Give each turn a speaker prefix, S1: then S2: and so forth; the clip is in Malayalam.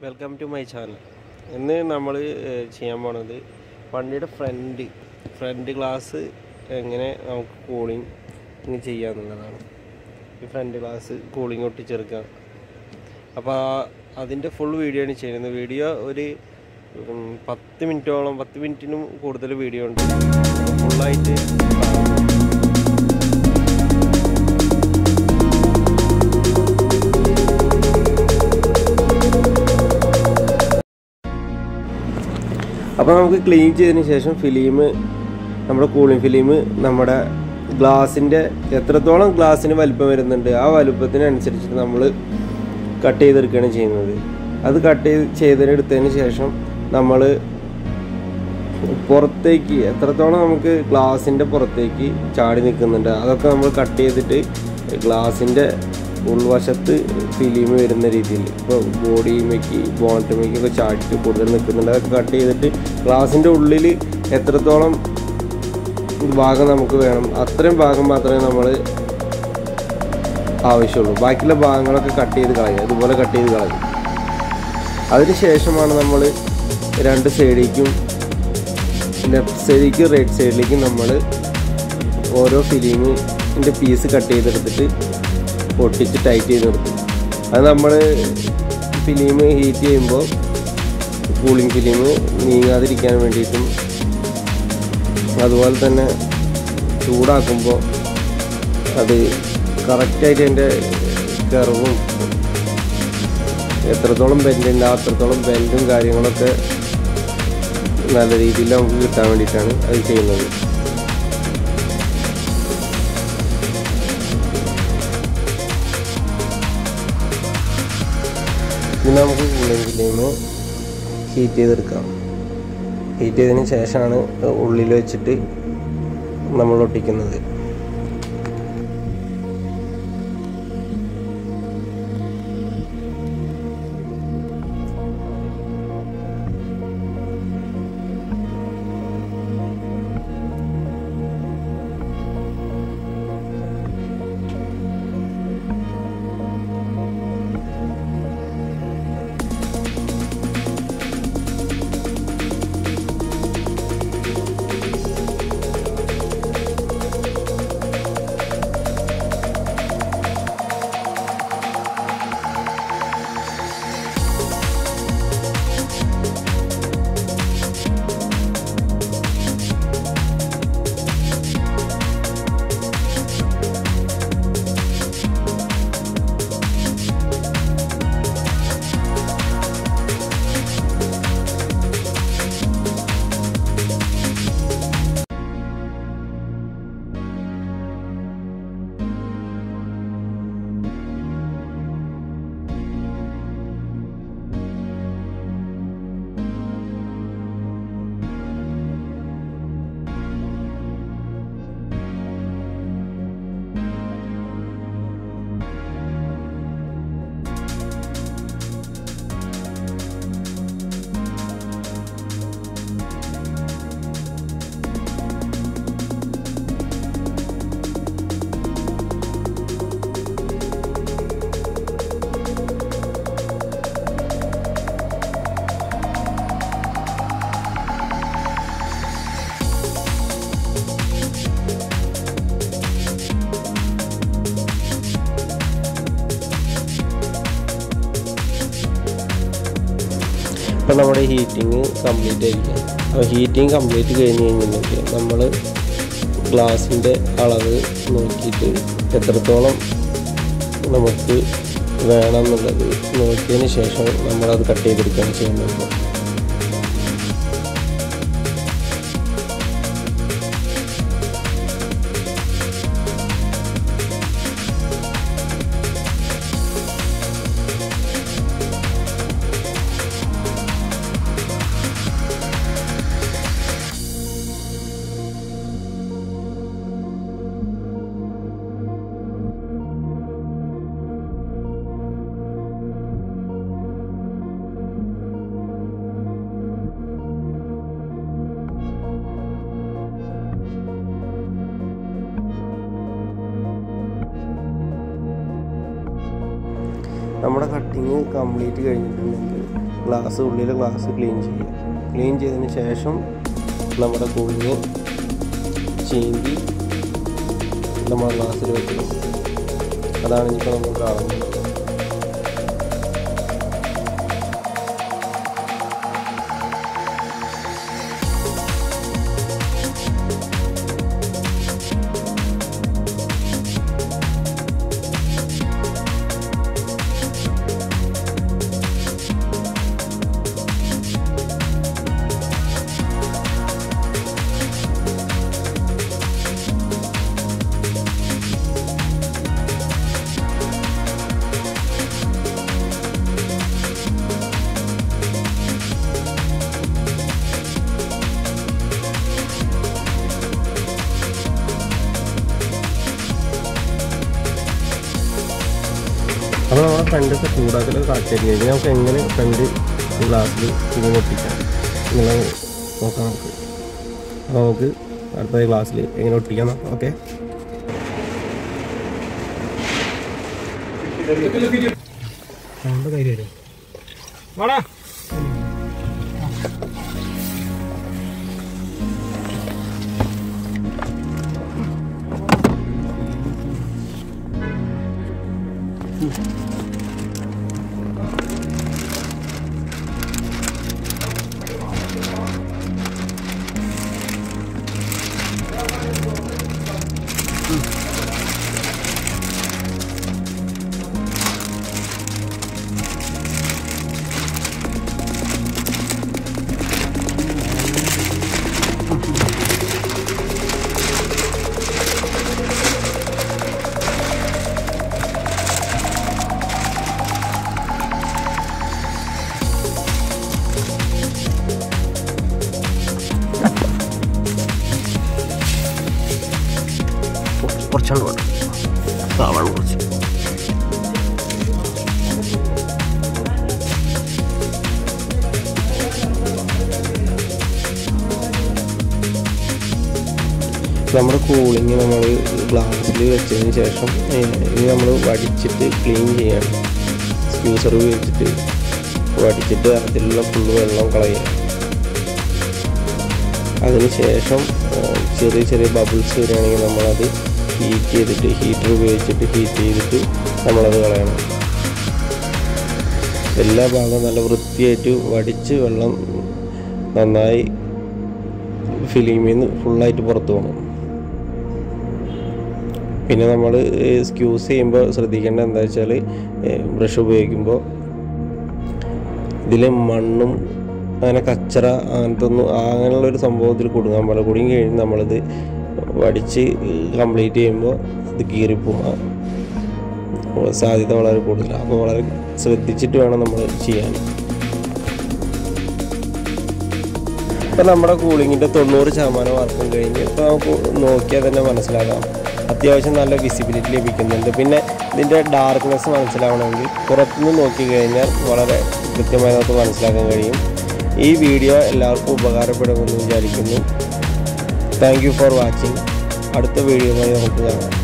S1: വെൽക്കം ടു മൈ ചാനൽ ഇന്ന് നമ്മൾ ചെയ്യാൻ പോണത് വണ്ടിയുടെ ഫ്രണ്ട് ഫ്രണ്ട് ഗ്ലാസ് എങ്ങനെ നമുക്ക് കൂളിംഗ് ചെയ്യാന്നുള്ളതാണ് ഈ ഫ്രണ്ട് ഗ്ലാസ് കൂളിംഗ് ഒട്ടിച്ചെടുക്കുക അപ്പോൾ അതിൻ്റെ ഫുൾ വീഡിയോ ആണ് ചെയ്യുന്നത് വീഡിയോ ഒരു ഉം, പത്ത് മിനിറ്റോളം പത്ത് മിനിറ്റിനും കൂടുതൽ വീഡിയോ ഉണ്ട് ഫുള്ളായിട്ട് അപ്പോൾ നമുക്ക് ക്ലീൻ ചെയ്തതിന് ശേഷം ഫിലിം നമ്മുടെ കൂളിംഗ് ഫിലിം നമ്മുടെ ഗ്ലാസിൻ്റെ എത്രത്തോളം ഗ്ലാസ്സിന് വലിപ്പം വരുന്നുണ്ട് ആ വലുപ്പത്തിനനുസരിച്ചിട്ട് നമ്മൾ കട്ട് ചെയ്തെടുക്കുകയാണ് ചെയ്യുന്നത് അത് കട്ട് ചെയ്ത് ചെയ്തെടുത്തതിന് ശേഷം നമ്മൾ പുറത്തേക്ക് എത്രത്തോളം നമുക്ക് ഗ്ലാസിൻ്റെ പുറത്തേക്ക് ചാടി നിൽക്കുന്നുണ്ട് അതൊക്കെ നമ്മൾ കട്ട് ചെയ്തിട്ട് ഗ്ലാസിൻ്റെ ഉൾവശത്ത് ഫിലിം വരുന്ന രീതിയിൽ ഇപ്പോൾ ബോഡിമേക്ക് ബോണറ്റുമേക്കൊക്കെ ചാടിയിട്ട് കൂടുതൽ നിൽക്കുന്നുണ്ട് അതൊക്കെ കട്ട് ചെയ്തിട്ട് ഗ്ലാസിൻ്റെ ഉള്ളിൽ എത്രത്തോളം ഭാഗം നമുക്ക് വേണം അത്രയും ഭാഗം മാത്രമേ നമ്മൾ ആവശ്യമുള്ളൂ ബാക്കിയുള്ള ഭാഗങ്ങളൊക്കെ കട്ട് ചെയ്ത് കളയുക ഇതുപോലെ കട്ട് ചെയ്ത് കളയും അതിന് ശേഷമാണ് നമ്മൾ രണ്ട് സൈഡിലേക്കും ലെഫ്റ്റ് സൈഡിലേക്ക് റൈറ്റ് സൈഡിലേക്ക് നമ്മൾ ഓരോ ഫിലിമിൻ്റെ പീസ് കട്ട് ചെയ്തെടുത്തിട്ട് പൊട്ടിച്ച് ടൈറ്റ് ചെയ്ത് നിർത്തും അത് നമ്മൾ ഫിലിം ഹീറ്റ് ചെയ്യുമ്പോൾ കൂളിംഗ് ഫിലിം നീങ്ങാതിരിക്കാൻ വേണ്ടിയിട്ടും അതുപോലെ തന്നെ ചൂടാക്കുമ്പോൾ അത് കറക്റ്റായിട്ട് അതിൻ്റെ കർവും എത്രത്തോളം ബെൻഡുണ്ട് അത്രത്തോളം ബെൻഡും കാര്യങ്ങളൊക്കെ നല്ല രീതിയിൽ നമുക്ക് കിട്ടാൻ വേണ്ടിയിട്ടാണ് അത് ചെയ്യുന്നത് ഇനി നമുക്ക് കൂളിംഗ് ഫിലിം ഹീറ്റ് ചെയ്തെടുക്കാം ഹീറ്റ് ചെയ്തതിന് ശേഷമാണ് ഉള്ളിൽ വെച്ചിട്ട് നമ്മൾ ഒട്ടിക്കുന്നത് ഇപ്പം നമ്മുടെ ഹീറ്റിംഗ് കംപ്ലീറ്റ് ആയിരിക്കും അപ്പോൾ ഹീറ്റിംഗ് കംപ്ലീറ്റ് കഴിഞ്ഞ് കഴിഞ്ഞിട്ടുണ്ടെങ്കിൽ നമ്മൾ ഗ്ലാസിൻ്റെ അളവ് നോക്കിയിട്ട് എത്രത്തോളം നമുക്ക് വേണമെന്നുള്ളത് നോക്കിയതിന് ശേഷം നമ്മളത് കട്ട് ചെയ്തെടുക്കുകയാണ് ചെയ്യുന്നത് നമ്മുടെ കട്ടിങ് കംപ്ലീറ്റ് കഴിഞ്ഞിട്ടുണ്ടെങ്കിൽ ഗ്ലാസ് ഉള്ളിലെ ഗ്ലാസ് ക്ലീൻ ചെയ്യുക ക്ലീൻ ചെയ്തതിന് ശേഷം നമ്മുടെ കൂളിങ് ചീന്തി നമ്മൾ ഗ്ലാസ്സിൽ വെക്കണം അതാണ് ഇപ്പോൾ നമ്മൾ കാണുന്നത് അപ്പോൾ നമ്മുടെ ഫ്രണ്ടൊക്കെ ചൂടാക്കലൊക്കെ കറക്റ്റ് ആയിരിക്കും ഇനി നമുക്ക് എങ്ങനെ ഫ്രണ്ട് ഗ്ലാസ്സിൽ ഇങ്ങനെ ഒട്ടിക്കാം ഇങ്ങനെ നോക്കാം നമുക്ക് അപ്പോൾ നമുക്ക് അടുത്ത ഗ്ലാസ്സിൽ എങ്ങനെ ഒട്ടിക്കാം ഓക്കെ
S2: വാടാ
S1: കുറച്ചാണ് വേണം സാവാണ് കുറച്ച് നമ്മുടെ കൂളിങ് നമ്മൾ ഗ്ലാസ്സിൽ വെച്ചതിന് ശേഷം ഏഹ്, ഇനി നമ്മൾ വടിച്ചിട്ട് ക്ലീൻ ചെയ്യണം സ്ക്യൂസർ ഉപയോഗിച്ചിട്ട് വടിച്ചിട്ട് അതിലുള്ള ഫുള്ള് വെള്ളം കളയുക അതിന് ശേഷം ഏഹ്, ചെറിയ ചെറിയ ബബിൾസ് വരികയാണെങ്കിൽ നമ്മളത് ഹീറ്റ് ചെയ്തിട്ട് ഹീറ്റർ ഉപയോഗിച്ചിട്ട് ഹീറ്റ് ചെയ്തിട്ട് നമ്മളത് കളയണം എല്ലാ ഭാഗവും നല്ല വൃത്തിയായിട്ട് വടിച്ച് വെള്ളം നന്നായി ഫിലിമിൽ നിന്ന് ഫുള്ളായിട്ട് പുറത്ത് പോകണം പിന്നെ നമ്മൾ സ്ക്യൂസ് ചെയ്യുമ്പോൾ ശ്രദ്ധിക്കേണ്ട എന്താ വെച്ചാൽ ബ്രഷ് ഉപയോഗിക്കുമ്പോൾ ഇതിൽ മണ്ണും അങ്ങനെ കച്ചറ അങ്ങനത്തെ ഒന്നും അങ്ങനെയുള്ള ഒരു സംഭവത്തിൽ കൊടുക്കാൻ പാടില്ല കുടുങ്ങി കഴിഞ്ഞ് നമ്മളിത് വടിച്ച് കംപ്ലീറ്റ് ചെയ്യുമ്പോൾ ഇത് കീറിപ്പോവും സാധ്യത വളരെ കൂടുതലാണ് അപ്പോൾ വളരെ ശ്രദ്ധിച്ചിട്ട് വേണം നമ്മൾ ചെയ്യാൻ ഇപ്പം നമ്മുടെ കൂളിങ്ങിൻ്റെ തൊണ്ണൂറ് ശതമാനം വർക്കും കഴിഞ്ഞ് ഇപ്പോൾ നമുക്ക് നോക്കിയാൽ തന്നെ മനസ്സിലാക്കാം അത്യാവശ്യം നല്ല വിസിബിലിറ്റി ലഭിക്കുന്നുണ്ട് പിന്നെ ഇതിൻ്റെ ഡാർക്ക്നെസ് മനസ്സിലാവണമെങ്കിൽ പുറത്തുനിന്ന് നോക്കി കഴിഞ്ഞാൽ വളരെ കൃത്യമായി നമുക്ക് മനസ്സിലാക്കാൻ കഴിയും ഈ വീഡിയോ എല്ലാവർക്കും ഉപകാരപ്പെടുമെന്ന് വിചാരിക്കുന്നു താങ്ക് യു ഫോർ വാച്ചിങ് അടുത്ത വീഡിയോയുമായി നമുക്ക് കാണാം